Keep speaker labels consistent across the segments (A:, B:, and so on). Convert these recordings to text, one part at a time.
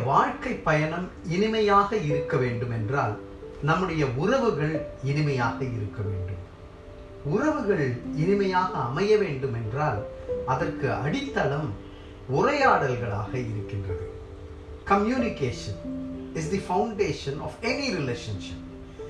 A: வாழ்க்கை பயணம் இனிமையாக இருக்க வேண்டும் என்றால் நம்முடைய உறவுகள் இனிமையாக இருக்க வேண்டும் உறவுகள் இனிமையாக அமைய வேண்டும் என்றால் அதற்கு அடித்தளம் உரையாடல்களாக இருக்கின்றது communication is the foundation of any relationship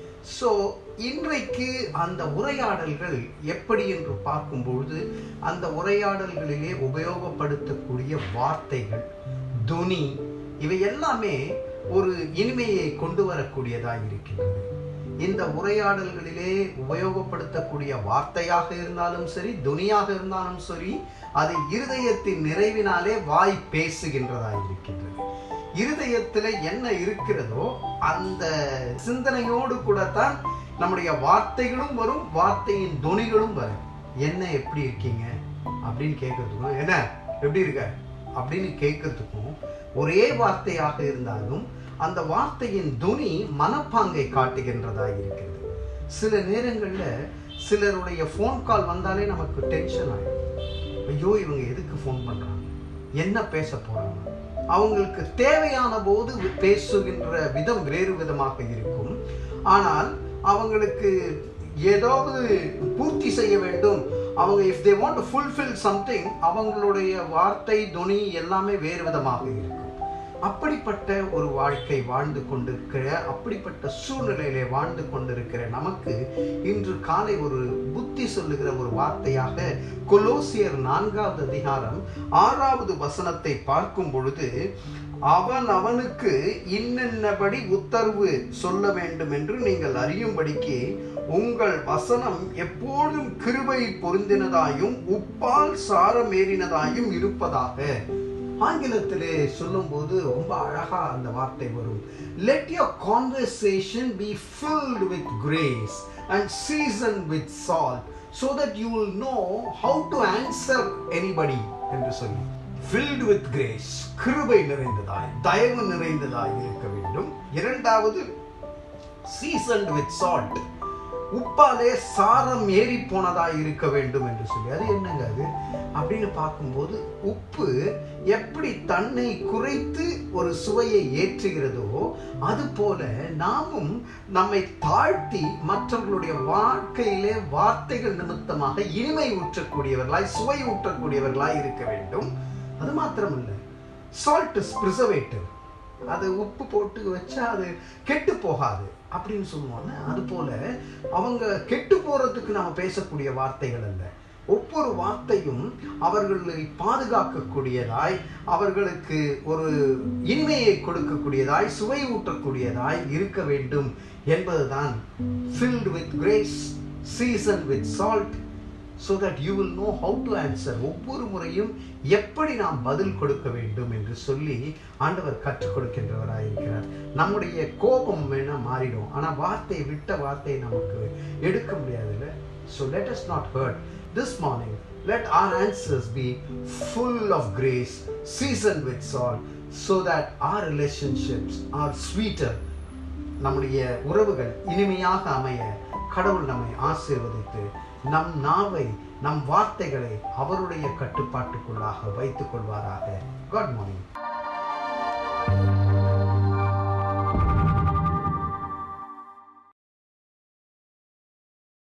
A: so இன்றைக்கு அந்த உரையாடல்கள் எப்படி என்று பார்க்கும்பொழுது அந்த உரையாடல்களிலே உபயோகப்படுத்தக்கூடிய வார்த்தைகள் துனி இவை எல்லாமே ஒரு இனிமையை கொண்டு வரக்கூடியதாக இருக்கின்றது இந்த உரையாடல்களிலே உபயோகப்படுத்தக்கூடிய வார்த்தையாக இருந்தாலும் சரி துனியாக இருந்தாலும் சரி அது இருதயத்தின் நிறைவினாலே வாய் பேசுகின்றதாக இருக்கின்றது இருதயத்தில் என்ன இருக்கிறதோ அந்த சிந்தனையோடு கூட தான் நம்முடைய வார்த்தைகளும் வரும் வார்த்தையின் துணிகளும் வரும் என்ன எப்படி இருக்கீங்க அப்படின்னு கேட்கறதுக்கும் என்ன எப்படி இருக்க அப்படின்னு கேட்கறதுக்கும் ஒரே வார்த்தையாக இருந்தாலும் அந்த வார்த்தையின் துணி மனப்பாங்கை காட்டுகின்றதாக இருக்கிறது சில நேரங்களில் சிலருடைய ஃபோன் கால் வந்தாலே நமக்கு டென்ஷன் ஆகிடும் ஐயோ இவங்க எதுக்கு ஃபோன் பண்ணுறாங்க என்ன பேச போகிறாங்க அவங்களுக்கு தேவையான போது பேசுகின்ற விதம் வேறு விதமாக இருக்கும் ஆனால் அவங்களுக்கு ஏதாவது பூர்த்தி செய்ய வேண்டும் அவங்க if they want fulfill something அவங்களுடைய வார்த்தை துணி எல்லாமே வேறு விதமாக இருக்கும் அப்படிப்பட்ட ஒரு வாழ்க்கை வாழ்ந்து கொண்டிருக்கிற அப்படிப்பட்ட சூழ்நிலையிலே வாழ்ந்து கொண்டிருக்கிற நமக்கு இன்று காலை ஒரு புத்தி சொல்லுகிற ஒரு வார்த்தையாக கொலோசியர் நான்காவது அதிகாரம் ஆறாவது வசனத்தை பார்க்கும் பொழுது அவன் அவனுக்கு இன்னென்னபடி உத்தரவு சொல்ல வேண்டும் என்று நீங்கள் அறியும்படிக்கு உங்கள் வசனம் எப்போதும் கிருபை பொருந்தினதாயும் உப்பால் சாரமேறினதாயும் இருப்பதாக ஆங்கிலத்திலே சொல்லும்போது ரொம்ப அழகா அந்த வார்த்தை வரும் let your conversation be filled with grace and season with salt so that you will know how to answer anybody என்று சொல்லி ஃபில்டு வித் கிரேஸ் கிருபை நிறைந்ததாய் தயவு நிறைந்ததாய் இருக்க வேண்டும் இரண்டாவது சீசன்ட் வித் சால்ட் உப்பாலே சாரம் ஏறி போனதாக இருக்க வேண்டும் என்று சொல்லி அது என்னங்க அது அப்படின்னு பார்க்கும்போது உப்பு எப்படி தன்னை குறைத்து ஒரு சுவையை ஏற்றுகிறதோ அது போல நாமும் நம்மை தாழ்த்தி மற்றவர்களுடைய வாழ்க்கையிலே வார்த்தைகள் நிமித்தமாக இனிமை ஊற்றக்கூடியவர்களாய் சுவை ஊற்றக்கூடியவர்களாய் இருக்க வேண்டும் அது மாத்திரமில்லை சால்ட் இஸ் ப்ரிசர்வேட்டிவ் அது உப்பு போட்டு வச்சா அது கெட்டு போகாது அப்படின்னு சொல்லுவாங்க அது போல அவங்க கெட்டு போறதுக்கு நம்ம பேசக்கூடிய வார்த்தைகள் அல்ல ஒவ்வொரு வார்த்தையும் அவர்களை பாதுகாக்கக்கூடியதாய் அவர்களுக்கு ஒரு இனிமையை கொடுக்கக்கூடியதாய் சுவை ஊட்டக்கூடியதாய் இருக்க வேண்டும் என்பதுதான் filled with grace season with salt so that you will know how to answer ஒவ்வொரு முறையும் எப்படி நாம் பதில் கொடுக்க வேண்டும் என்று சொல்லி ஆண்டவர் கற்றுக் கொடுக்கின்றவராக இருக்கிறார் நம்முடைய கோபம் வேணா மாறிடும் ஆனால் வார்த்தை விட்ட வார்த்தையை நமக்கு எடுக்க முடியாதுல்ல so let us not hurt this morning let our answers be full of grace season with salt so that our relationships are sweeter நம்முடைய உறவுகள் இனிமையாக அமைய கடவுள் நம்மை ஆசீர்வதித்து நம் நாவை நம் வார்த்தைகளை அவருடைய கட்டுப்பாட்டுக்குள்ளாக வைத்துக் கொள்வாராக குட் மார்னிங்